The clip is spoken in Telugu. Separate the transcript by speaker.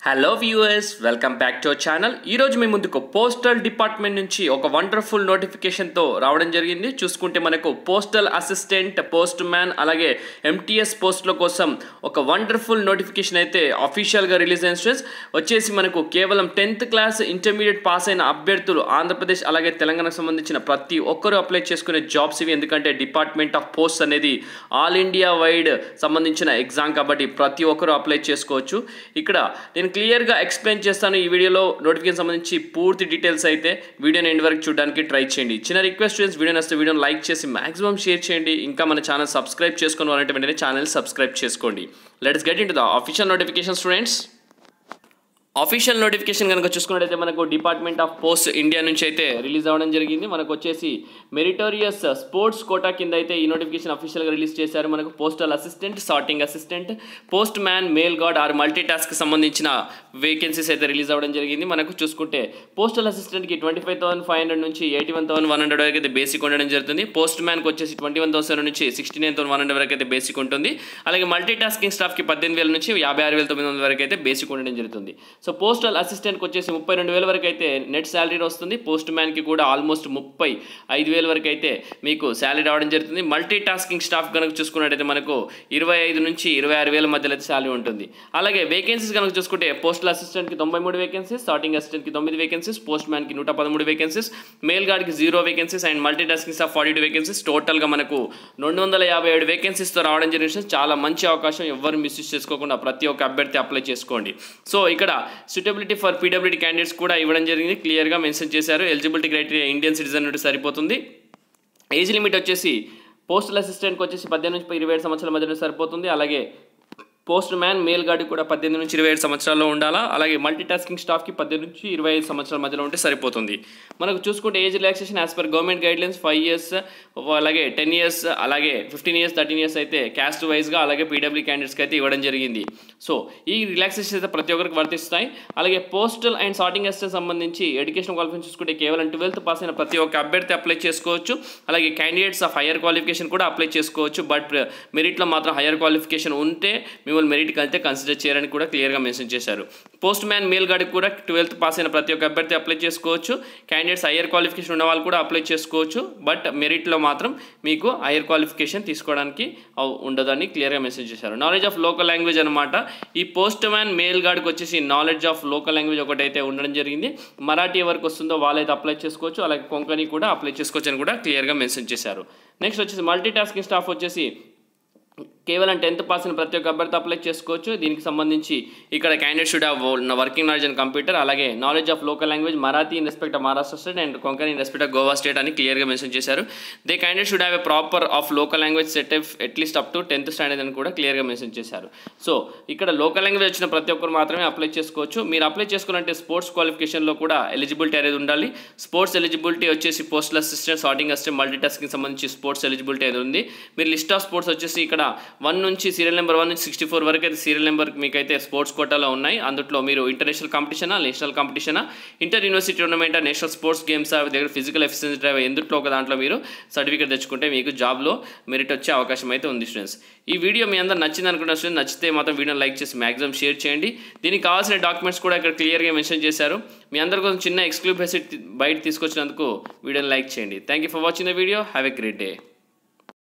Speaker 1: hello viewers welcome back to our channel ఈరోజు మీ ముందుకు పోస్టల్ డిపార్ట్మెంట్ నుంచి ఒక వండర్ఫుల్ నోటిఫికేషన్తో రావడం జరిగింది చూసుకుంటే మనకు పోస్టల్ అసిస్టెంట్ పోస్ట్ మ్యాన్ అలాగే ఎంటీఎస్ పోస్టుల కోసం ఒక వండర్ఫుల్ నోటిఫికేషన్ అయితే అఫీషియల్గా రిలీజ్ అయిన స్టూడెంట్స్ వచ్చేసి మనకు కేవలం టెన్త్ క్లాస్ ఇంటర్మీడియట్ పాస్ అయిన అభ్యర్థులు ఆంధ్రప్రదేశ్ అలాగే తెలంగాణకు సంబంధించిన ప్రతి ఒక్కరూ అప్లై చేసుకునే జాబ్స్ ఇవి ఎందుకంటే డిపార్ట్మెంట్ ఆఫ్ పోస్ట్ అనేది ఆల్ ఇండియా వైడ్ సంబంధించిన ఎగ్జామ్ కాబట్టి ప్రతి ఒక్కరూ అప్లై చేసుకోవచ్చు ఇక్కడ నేను క్లియర్గా ఎక్స్ప్లెయిన్ చేస్తాను ఈ వీడియోలో నోటిఫికేషన్ సంబంధించి పూర్తి డీటెయిల్స్ అయితే వీడియోని ఎండ్ వరకు చూడడానికి ట్రై చేయండి చిన్న రిక్వెస్ట్ స్టూడెంట్స్ వీడియో నచ్చితే వీడియోని లైక్ చేసి మాక్సిమం షేర్ చేయండి ఇంకా మన ఛానల్ సబ్స్క్రైబ్ చేసుకుని వాళ్ళంటే వెంటనే ఛానల్ సబ్స్క్రైబ్ చేసుకోండి let's get into the official notification students official notification కనుక చూసుకున్నట్టయితే మనకు డిపార్ట్మెంట్ ఆఫ్ పోస్ట్ ఇండియా నుంచి అయితే రిలీజ్ అవ్వడం జరిగింది మనకు వచ్చేసి మెరిటోరియస్ స్పోర్ట్స్ కోటా కింద అయితే ఈ నోటిఫికేషన్ అఫీషియల్గా రిలీజ్ చేశారు మనకు postal assistant sorting assistant postman mail guard or multi task సంబంధించిన వేకెన్సీస్ అయితే రిలీజ్ అవ్వడం జరిగింది మనకు చూసుకుంటే పోస్టల్ అసిస్టెంట్కి twenty five thousand five hundred నుంచి eighty one thousand one hundred వరకు అయితే బేసిక్ ఉండడం జరుగుతుంది పోస్ట్ మ్యాన్కి వచ్చేసి ట్వంటీ వన్ థౌసండ్ నుంచి sixty nine thousand one hundred వరకు అయితే బేసిక్ ఉంటుంది అలాగే మల్టీ టాస్కింగ్ స్టాఫ్కి పద్దెనిమిది వేల నుంచి యాభై ఆరు వేల తొమ్మిది వందల వరకు అయితే బేసిక్ ఉండడం జరుగుతుంది సో పోస్టల్ అసిస్టెంట్కి వచ్చేసి ముప్పై రెండు వేల వరకు అయితే నెట్ శాలరీ వస్తుంది పోస్ట్ మ్యాన్కి కూడా ఆల్మోస్ట్ ముప్పై ఐదు వేల వరకు అయితే మీకు శాలరీ రావడం జరుగుతుంది మల్టీ టాస్కింగ్ స్టాఫ్ కనుక చూసుకున్నట్టయితే మనకు ఇరవై ఐదు నుంచి ఇరవై ఆరు వేల మధ్యలో అయితే శాలరీ ఉంటుంది అలాగే వేకెన్సీస్ కనుక చూసుకుంటే పోస్టల్ అసిస్టెంట్కి తొంభై మూడు వేకెన్సీస్ స్టార్టింగ్ అసిస్టెంట్కి తొమ్మిది వేకెన్సీస్ పోస్ట్ మ్యాన్కి నూట పదమూడు వేకెన్సీస్ మెయిల్ గార్డ్కి zero vacancies and multi tasking staff forty two vacancies టోటల్గా మనకు రెండు వందల యాభై ఏడు వేకెన్సీస్తో రావడం జరిగింది చాలా మంచి అవకాశం ఎవరు మిస్యూజ్ చేసుకోకుండా ప్రతి ఒక్క అభ్యర్థి అప్లై చేసుకోండి సో ఇక్కడ సూటబిలిటీ ఫర్ పీడబ్ల్యూడీ క్యాండిడేట్స్ కూడా ఇవ్వడం జరిగింది క్లియర్గా మెన్షన్ చేశారు ఎలిజిబిలిటీ క్రైటీరియా ఇండియన్ సిటిజన్ నుండి సరిపోతుంది ఏజ్ లిమిట్ వచ్చేసి పోస్టల్ అసిస్టెంట్కి వచ్చేసి పద్దెనిమిది నుంచి ఇరవై ఏడు సంవత్సరాల మధ్యలో సరిపోతుంది అలాగే పోస్ట్ మ్యాన్ మేల్ గార్డ్ కూడా పద్దెనిమిది నుంచి ఇరవై ఏడు సంవత్సరాల్లో ఉండాలా అలాగే మల్టీ టాస్కింగ్ స్టాఫ్కి పద్దెనిమిది నుంచి ఇరవై ఐదు సంవత్సరాల మధ్యలో ఉంటే సరిపోతుంది మనకు చూసుకుంటే age relaxation as per government guidelines five years అలాగే టెన్ ఇయర్స్ అలాగే ఫిఫ్టీన్ ఇయర్స్ థర్టీన్ ఇయర్స్ అయితే క్యాస్ట్ వైజ్గా అలాగే పీడబ్ల్యూ క్యాండిడేట్స్కి అయితే ఇవ్వడం జరిగింది సో ఈ రిలాక్సేషన్ అయితే ప్రతి ఒక్కరికి వర్తిస్తాయి అలాగే పోస్టల్ అండ్ సార్టింగ్ అసిస్టెంట్ సంబంధించి ఎడ్యుకేషన్ క్వాలిఫికేషన్ చూసుకుంటే కేవలం ట్వెల్త్ పాస్ అయిన ప్రతి ఒక్క అభ్యర్థి అప్లై చేసుకోవచ్చు అలాగే క్యాండిడేట్స్ ఆఫ్ హైయర్ క్వాలిఫికేషన్ కూడా అప్లై చేసుకోవచ్చు బట్ మెరిట్లో మాత్రం హైయర్ క్వాలిఫికేషన్ ఉంటే మిమ్మల్ని మెరిట్కి అయితే కన్సిడర్ చేయరని కూడా క్లియర్గా మెన్షన్ చేశారు పోస్ట్ మ్యాన్ మెయిల్ గార్డ్కి కూడా ట్వెల్త్ పాస్ అయిన ప్రతి ఒక్క అభ్యర్థి అప్లై చేసుకోవచ్చు క్యాండిడేట్స్ హైయర్ క్వాలిఫికేషన్ ఉన్న వాళ్ళు కూడా అప్లై చేసుకోవచ్చు బట్ మెరిట్లో మాత్రం మీకు హైయర్ క్వాలిఫికేషన్ తీసుకోవడానికి అవ్- ఉండదని క్లియర్గా మెన్షన్ చేశారు నాలెడ్జ్ ఆఫ్ లోకల్ లాంగ్వేజ్ అనమాట ఈ పోస్ట్ మ్యాన్ మెయిల్ గార్డ్కి వచ్చేసి నాలెడ్జ్ ఆఫ్ లోకల్ లాంగ్వేజ్ ఒకటైతే ఉండడం జరిగింది మరాఠీ ఎవరికి వస్తుందో వాళ్ళైతే అప్లై చేసుకోవచ్చు అలాగే కొంకణి కూడా అప్లై చేసుకోవచ్చు అని కూడా క్లియర్గా మెన్షన్ చేశారు నెక్స్ట్ వచ్చేసి మల్టీ టాస్కింగ్ స్టాఫ్ వచ్చేసి కేవలం టెన్త్ పాస్ అయిన ప్రతి ఒక్క అభ్యర్థి అప్లై చేసుకోవచ్చు దీనికి సంబంధించి ఇక్కడ candidate should have working knowledge and computer అలాగే knowledge of local language Marathi in respect of Maharashtra state and Konkani in respect of Goa state అని క్లియర్గా మెన్షన్ చేశారు they candidate should have a proper of local language set at least up to tenth standard అని కూడా క్లియర్గా మెన్షన్ చేశారు సో ఇక్కడ లోకల్ లాంగ్వేజ్ వచ్చిన ప్రతి ఒక్కరు మాత్రమే అప్లై చేసుకోవచ్చు మీరు అప్లై చేసుకున్నట్టే స్పోర్ట్స్ క్వాలిఫికేషన్లో కూడా ఎలిజిబిలిటీ అనేది ఉండాలి స్పోర్ట్స్ ఎలిజిబిలిటీ వచ్చేసి postal assistant sorting assistant multi tasking సంబంధించి స్పోర్ట్స్ ఎలిజిబిలిటీ అనేది ఉంది మీరు లిస్ట్ ఆఫ్ స్పోర్ట్స్ వచ్చేసి ఇక్కడ వన్ నుంచి సీరియల్ నెంబర్ వన్ నుంచి సిక్స్టీ ఫోర్ వరకు అయితే సీరియల్ నెంబర్ మీకైతే స్పోర్ట్స్ కోటాలో ఉన్నాయి అందులో మీరు ఇంటర్నేషనల్ కాంపిటీషనా నేషనల్ కాంపిటీషనా inter university tournament national sports games దగ్గర ఫిజికల్ ఎఫిషియన్సీ డ్రైవ్ ఎందుట్లో ఒక దాంట్లో మీరు సర్టిఫికేట్ తెచ్చుకుంటే మీకు జాబ్లో మెరిట్ వచ్చే అవకాశం అయితే ఉంది స్టూడెంట్స్ ఈ వీడియో మీ అందరూ నచ్చింది అనుకున్న స్టూడెంట్ నచ్చితే మాత్రం వీడియోని లైక్ చేసి మ్యాక్సిమం షేర్ చేయండి దీనికి కావాల్సిన డాక్యుమెంట్స్ కూడా ఇక్కడ క్లియర్గా మెన్షన్ చేశారు మీ అందరి కోసం చిన్న ఎక్స్క్లూబ్ బయట తీసుకొచ్చినందుకు వీడియోని లైక్ చేయండి thank you for watching the video have a great day